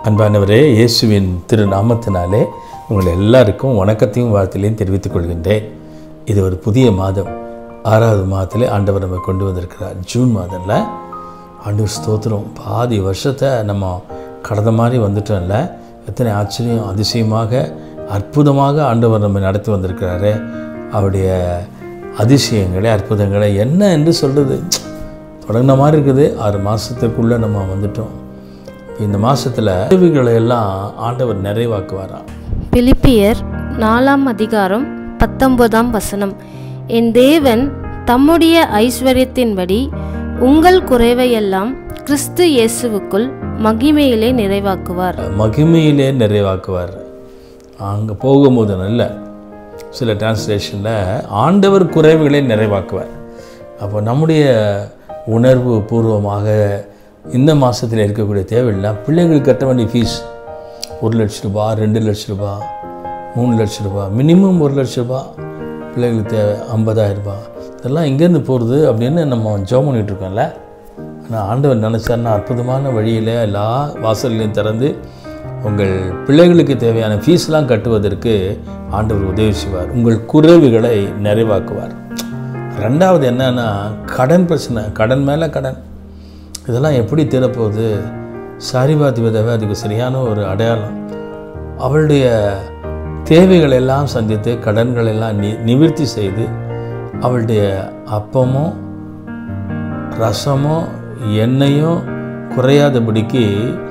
அன்பானவரே இயேசுவின் திரு நாமத்தினாலே உங்கள் எல்லாருக்கும் வணக்கத்தையும் வாழ்த்திலையும் தெரிவித்துக் கொள்கின்றேன் இது ஒரு புதிய மாதம் ஆறாவது மாதத்திலே ஆண்டவர் நம்ம கொண்டு வந்திருக்கிறார் ஜூன் மாதம்ல ஆண்டவர் ஸ்தோத்திரம் பாதி வருஷத்தை நம்ம கடந்த மாதிரி வந்துட்டோம்ல எத்தனை ஆச்சரியம் அதிசயமாக அற்புதமாக ஆண்டவர் நம்ம நடத்தி வந்திருக்கிறாரு அவருடைய அதிசயங்களை அற்புதங்களை என்ன என்று சொல்கிறது தொடங்கின மாதிரி இருக்குது ஆறு மாதத்துக்குள்ளே நம்ம வந்துட்டோம் இந்த மாதத்தில் உதவிகளை எல்லாம் ஆண்டவர் நிறைவாக்குவாராம் பிலிப்பியர் நாலாம் அதிகாரம் பத்தொன்பதாம் வசனம் என் தேவன் தம்முடைய ஐஸ்வர்யத்தின்படி உங்கள் குறைவையெல்லாம் கிறிஸ்து இயேசுவுக்குள் மகிமையிலே நிறைவாக்குவார் மகிமையிலே நிறைவாக்குவார் அங்கே போகும்போது நல்ல சில டிரான்ஸ்லேஷனில் ஆண்டவர் குறைவுகளை நிறைவாக்குவார் அப்போ நம்முடைய உணர்வு பூர்வமாக இந்த மாதத்தில் இருக்கக்கூடிய தேவையில்லாம் பிள்ளைங்களுக்கு கட்ட வேண்டிய ஃபீஸ் ஒரு லட்ச ரூபா ரெண்டு லட்ச ரூபா மூணு லட்ச ரூபா மினிமம் ஒரு லட்ச ரூபா பிள்ளைங்களுக்கு தேவை ஐம்பதாயிரம் ரூபாய் இதெல்லாம் எங்கேருந்து போகிறது அப்படின்னு நம்ம ஜோம் பண்ணிகிட்டு இருக்கோம்ல ஆனால் ஆண்டவர் நினச்சார்னா அற்புதமான வழியில் எல்லா வாசல்களையும் திறந்து உங்கள் பிள்ளைகளுக்கு தேவையான ஃபீஸ்லாம் கட்டுவதற்கு ஆண்டவர் உதவி செய்வார் உங்கள் குறைவுகளை நிறைவாக்குவார் ரெண்டாவது என்னன்னா கடன் பிரச்சனை கடன் மேலே கடன் இதெல்லாம் எப்படி தீரப்போகுது சாரிபாதி விதவை அதுக்கு சரியான ஒரு அடையாளம் அவளுடைய தேவைகள் எல்லாம் சந்தித்து கடன்கள் எல்லாம் நி நிவர்த்தி செய்து அவளுடைய அப்பமும் ரசமும் எண்ணெயும் குறையாதபடிக்கு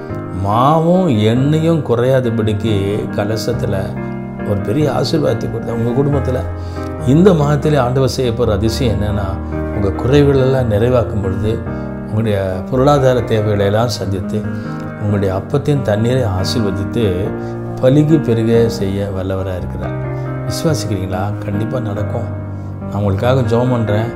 மாவும் எண்ணெயும் குறையாதபடிக்கு கலசத்தில் ஒரு பெரிய ஆசீர்வாதத்தை கொடுத்தா உங்கள் குடும்பத்தில் இந்த மாதத்திலே ஆண்டவர் செய்ய போகிற அதிசயம் என்னென்னா உங்கள் குறைவுகளெல்லாம் நிறைவாக்கும் பொழுது உங்களுடைய பொருளாதார தேவைகளை எல்லாம் சந்தித்து உங்களுடைய அப்பத்தையும் தண்ணீரை ஆசீர்வதித்து பலுகி பெருக செய்ய வல்லவராக இருக்கிறார் விசுவாசிக்கிறீங்களா கண்டிப்பாக நடக்கும் நான் உங்களுக்காக ஜெபம் பண்ணுறேன்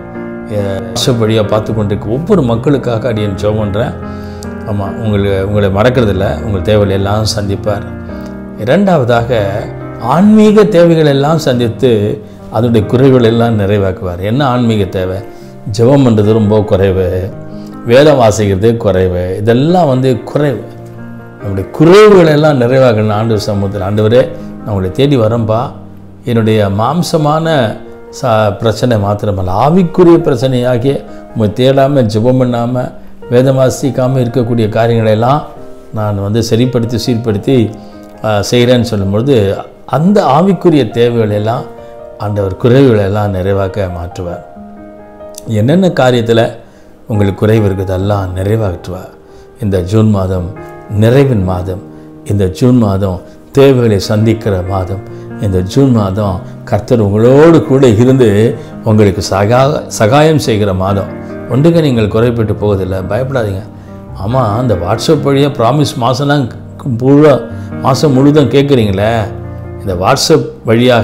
வழியாக பார்த்து கொண்டிருக்க ஒவ்வொரு மக்களுக்காக அடியன் ஜெபம் பண்ணுறேன் ஆமாம் உங்களை உங்களை மறக்கிறதில்ல உங்கள் தேவைகள் எல்லாம் சந்திப்பார் இரண்டாவதாக ஆன்மீக தேவைகள் எல்லாம் சந்தித்து அதனுடைய குறைகள் எல்லாம் நிறைவாக்குவார் என்ன ஆன்மீக தேவை ஜெபம் பண்ணுறது ரொம்ப குறைவு வேதம் வாசிக்கிறது குறைவு இதெல்லாம் வந்து குறைவு நம்முடைய குறைவுகளை எல்லாம் நிறைவாக்கணும் ஆண்டு சமூகத்தில் ஆண்டவரே நான் உங்களை தேடி வரேன்பா என்னுடைய மாம்சமான ச பிரச்சனை மாத்திரமல்ல ஆவிக்குரிய பிரச்சனையாகிய உங்களை தேடாமல் ஜெபம் பண்ணாமல் வேதம் வாசிக்காமல் இருக்கக்கூடிய காரியங்களெல்லாம் நான் வந்து சரிப்படுத்தி சீர்படுத்தி செய்கிறேன்னு சொல்லும்பொழுது அந்த ஆவிக்குரிய தேவைகளெல்லாம் ஆண்டவர் குறைவுகளெல்லாம் நிறைவாக்க மாற்றுவார் என்னென்ன காரியத்தில் உங்களுக்கு குறைவு இருக்குது எல்லாம் நிறைவாற்றுவார் இந்த ஜூன் மாதம் நிறைவின் மாதம் இந்த ஜூன் மாதம் தேவைகளை சந்திக்கிற மாதம் இந்த ஜூன் மாதம் கர்த்தர் உங்களோடு கூட இருந்து உங்களுக்கு சகா சகாயம் செய்கிற மாதம் ஒன்றுக்கு நீங்கள் குறைப்பட்டு போவதில்லை பயப்படாதீங்க ஆமாம் அந்த வாட்ஸ்அப் வழியாக ப்ராமிஸ் மாதம்லாம் முழு மாதம் முழுதும் கேட்குறீங்களே இந்த வாட்ஸ்அப் வழியாக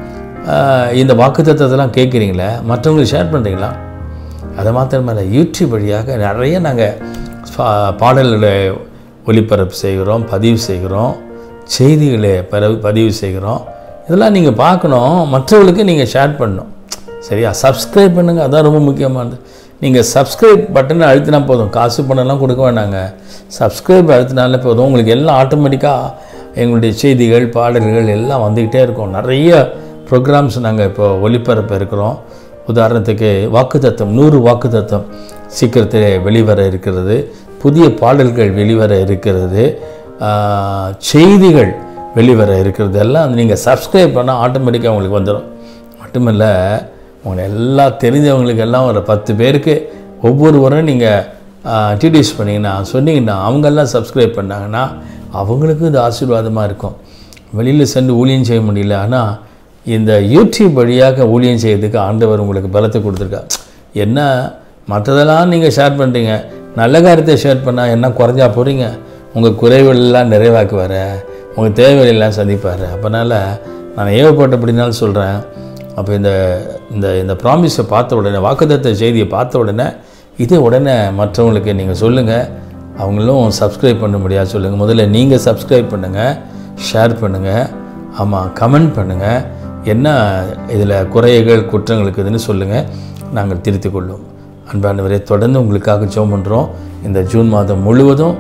இந்த வாக்குத்தத்தெல்லாம் கேட்குறீங்களே மற்றவங்களுக்கு ஷேர் பண்ணுறீங்களா அது மாத்திரமல்ல யூடியூப் வழியாக நிறைய நாங்கள் பாடல்களை ஒளிபரப்பு செய்கிறோம் பதிவு செய்கிறோம் செய்திகளை பரவி பதிவு செய்கிறோம் இதெல்லாம் நீங்கள் பார்க்கணும் மற்றவர்களுக்கு நீங்கள் ஷேர் பண்ணணும் சரியா சப்ஸ்கிரைப் பண்ணுங்கள் அதான் ரொம்ப முக்கியமானது நீங்கள் சப்ஸ்கிரைப் பட்டனை அழுத்தினா போதும் காசு பணம்லாம் கொடுக்க வேண்டாங்க சப்ஸ்கிரைப் அழுத்தினாலே போதும் உங்களுக்கு எல்லாம் ஆட்டோமேட்டிக்காக எங்களுடைய செய்திகள் பாடல்கள் எல்லாம் வந்துக்கிட்டே இருக்கும் நிறைய ப்ரோக்ராம்ஸ் நாங்கள் இப்போ ஒளிபரப்ப இருக்கிறோம் உதாரணத்துக்கு வாக்குத்தத்தம் நூறு வாக்குத்தத்தம் சீக்கிரத்தில் வெளிவர இருக்கிறது புதிய பாடல்கள் வெளிவர இருக்கிறது செய்திகள் வெளிவர இருக்கிறது எல்லாம் நீங்கள் சப்ஸ்கிரைப் பண்ணால் ஆட்டோமேட்டிக்காக உங்களுக்கு வந்துடும் மட்டுமில்ல உங்களை எல்லாம் தெரிஞ்சவங்களுக்கு எல்லாம் ஒரு பத்து பேருக்கு ஒவ்வொருவரும் நீங்கள் இன்ட்ரடியூஸ் பண்ணிங்கன்னா சொன்னீங்கன்னா அவங்கெல்லாம் சப்ஸ்கிரைப் பண்ணாங்கன்னா அவங்களுக்கும் இது ஆசீர்வாதமாக இருக்கும் வெளியில் சென்று ஊழியம் செய்ய முடியல ஆனால் இந்த யூடியூப் வழியாக ஊழியம் செய்யறதுக்கு ஆண்டவர் உங்களுக்கு பலத்தை கொடுத்துருக்கா என்ன மற்றதெல்லாம் நீங்கள் ஷேர் பண்ணுறீங்க நல்ல காரியத்தை ஷேர் பண்ணால் என்ன குறைஞ்சா போகிறீங்க உங்கள் குறைவுகளெல்லாம் நிறைவாக்கு வர உங்கள் தேவைகளெல்லாம் சந்திப்பார் அப்போனால நான் ஏவப்பட்டபடினாலும் சொல்கிறேன் அப்போ இந்த இந்த இந்த ப்ராமிஸை பார்த்த உடனே வாக்குத்தத்த செய்தியை பார்த்த உடனே இதே உடனே மற்றவங்களுக்கு நீங்கள் சொல்லுங்கள் அவங்களும் சப்ஸ்கிரைப் பண்ண முடியாது சொல்லுங்கள் முதல்ல நீங்கள் சப்ஸ்கிரைப் பண்ணுங்கள் ஷேர் பண்ணுங்கள் ஆமாம் கமெண்ட் பண்ணுங்கள் என்ன இதில் குறைகள் குற்றங்கள் இருக்குதுன்னு சொல்லுங்கள் நாங்கள் திருத்திக் கொள்ளும் அன்பானவரே தொடர்ந்து உங்களுக்காக ஜெபம் பண்ணுறோம் இந்த ஜூன் மாதம் முழுவதும்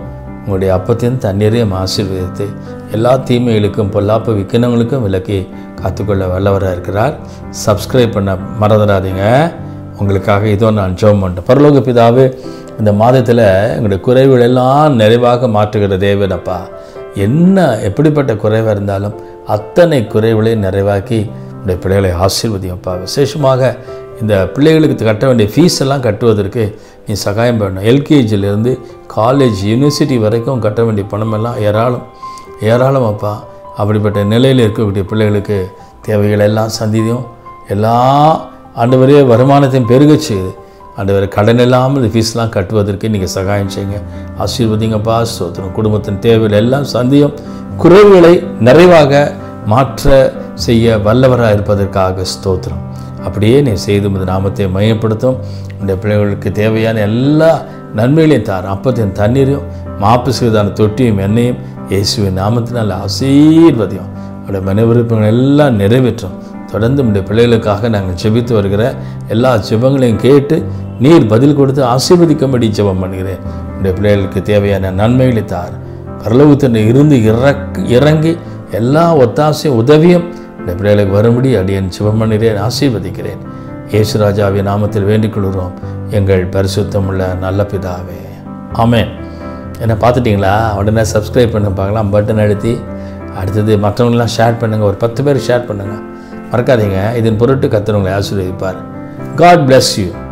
உங்களுடைய அப்பத்தையும் தண்ணீரையும் ஆசீர்வதித்து எல்லா தீமைகளுக்கும் பொல்லாப்பு விக்கினங்களுக்கும் விலக்கி காத்துக்கொள்ள வல்லவராக இருக்கிறார் சப்ஸ்கிரைப் பண்ண மறந்துடாதீங்க உங்களுக்காக இதோ நான் ஜெபம் பண்ணிட்டேன் பரலோக பிதாவே இந்த மாதத்தில் எங்களுடைய குறைவுகள் எல்லாம் நிறைவாக மாற்றுகிற தேவனப்பா என்ன எப்படிப்பட்ட குறைவாக இருந்தாலும் அத்தனை குறைவுகளையும் நிறைவாக்கி உடைய பிள்ளைகளை ஆசீர்வதியப்பா விசேஷமாக இந்த பிள்ளைகளுக்கு கட்ட வேண்டிய ஃபீஸ் எல்லாம் கட்டுவதற்கு நீ சகாயம் பண்ணணும் எல்கேஜிலேருந்து காலேஜ் யூனிவர்சிட்டி வரைக்கும் கட்ட வேண்டிய பணமெல்லாம் ஏராளம் ஏராளம் அப்பா அப்படிப்பட்ட நிலையில் இருக்கக்கூடிய பிள்ளைகளுக்கு தேவைகள் எல்லாம் சந்தியும் எல்லா ஆண்டவரே வருமானத்தையும் பெருகச் செய்யுது ஆண்டவர் கடன் இல்லாமல் இந்த ஃபீஸ்லாம் கட்டுவதற்கு நீங்கள் சகாயம் செய்யுங்க ஆசீர்வதிங்கப்பா ஸ்தோத்திரம் குடும்பத்தின் தேவைகள் எல்லாம் சந்தியும் குறைவுகளை நிறைவாக மாற்ற செய்ய வல்லவராக இருப்பதற்காக ஸ்தோத்திரம் அப்படியே நீ செய்து உமது நாமத்தை மையப்படுத்தும் இந்த பிள்ளைகளுக்கு தேவையான எல்லா நன்மைகளையும் தார் அப்பத்தையும் தண்ணீரையும் மாப்பு செய்தான தொட்டியும் எண்ணெயும் இயேசுவின் நாமத்தினால் ஆசீர்வதியும் அவருடைய மன விருப்பங்கள் எல்லாம் நிறைவேற்றும் தொடர்ந்து நம்முடைய பிள்ளைகளுக்காக நாங்கள் ஜெபித்து வருகிற எல்லா ஜெபங்களையும் கேட்டு நீர் பதில் கொடுத்து ஆசீர்வதிக்கும்படி ஜெபம் பண்ணுகிறேன் நம்முடைய பிள்ளைகளுக்கு தேவையான நன்மைகளை தார் பரலோகத்தில் இருந்து இறக்கு இறங்கி எல்லா ஒத்தாசையும் உதவியும் இந்த பிள்ளைகளுக்கு வரும்படி அடியன் ஜெபம் பண்ணுகிறேன் ஆசீர்வதிக்கிறேன் இயேசுராஜாவின் நாமத்தில் வேண்டிக் கொள்கிறோம் எங்கள் பரிசுத்தமுள்ள நல்ல பிதாவே ஆமென் என்ன பார்த்துட்டிங்களா உடனே சப்ஸ்கிரைப் பண்ண பார்க்கலாம் பட்டன் அழுத்தி அடுத்தது மற்றவங்களாம் ஷேர் பண்ணுங்கள் ஒரு பத்து பேர் ஷேர் பண்ணுங்கள் மறக்காதீங்க இதன் பொருட்டு கத்துறவங்களை ஆசீர்வதிப்பார் காட் bless யூ